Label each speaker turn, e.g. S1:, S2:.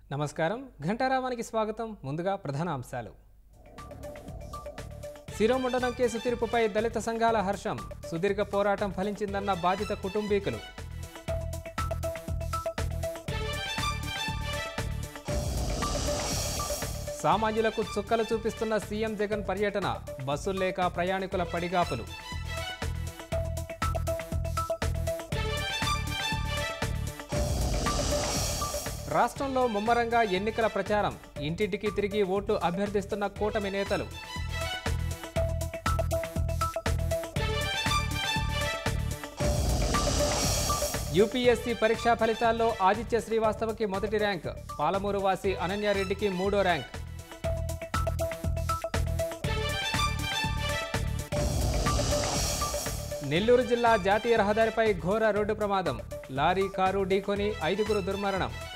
S1: నమస్కారం ఘంటారావానికి స్వాగతం ముందుగా ప్రధాన అంశాలు శిరోముండనం కేసు తీర్పుపై దళిత సంఘాల హర్షం సుదీర్ఘ పోరాటం ఫలించిందన్న బాధిత కుటుంబీకులు సామాన్యులకు చుక్కలు చూపిస్తున్న సీఎం జగన్ పర్యటన బస్సులు లేక ప్రయాణికుల పడిగాపులు రాష్ట్రంలో ముమ్మరంగా ఎన్నికల ప్రచారం ఇంటింటికి తిరిగి ఓట్లు అభ్యర్థిస్తున్న కూటమి నేతలు యూపీఎస్సీ పరీక్షా ఫలితాల్లో ఆదిత్య శ్రీవాస్తవకి మొదటి ర్యాంక్ పాలమూరు వాసి అనన్యారెడ్డికి మూడో ర్యాంక్ నెల్లూరు జిల్లా జాతీయ రహదారిపై ఘోర రోడ్డు ప్రమాదం లారీ కారు ఢీకొని ఐదుగురు దుర్మరణం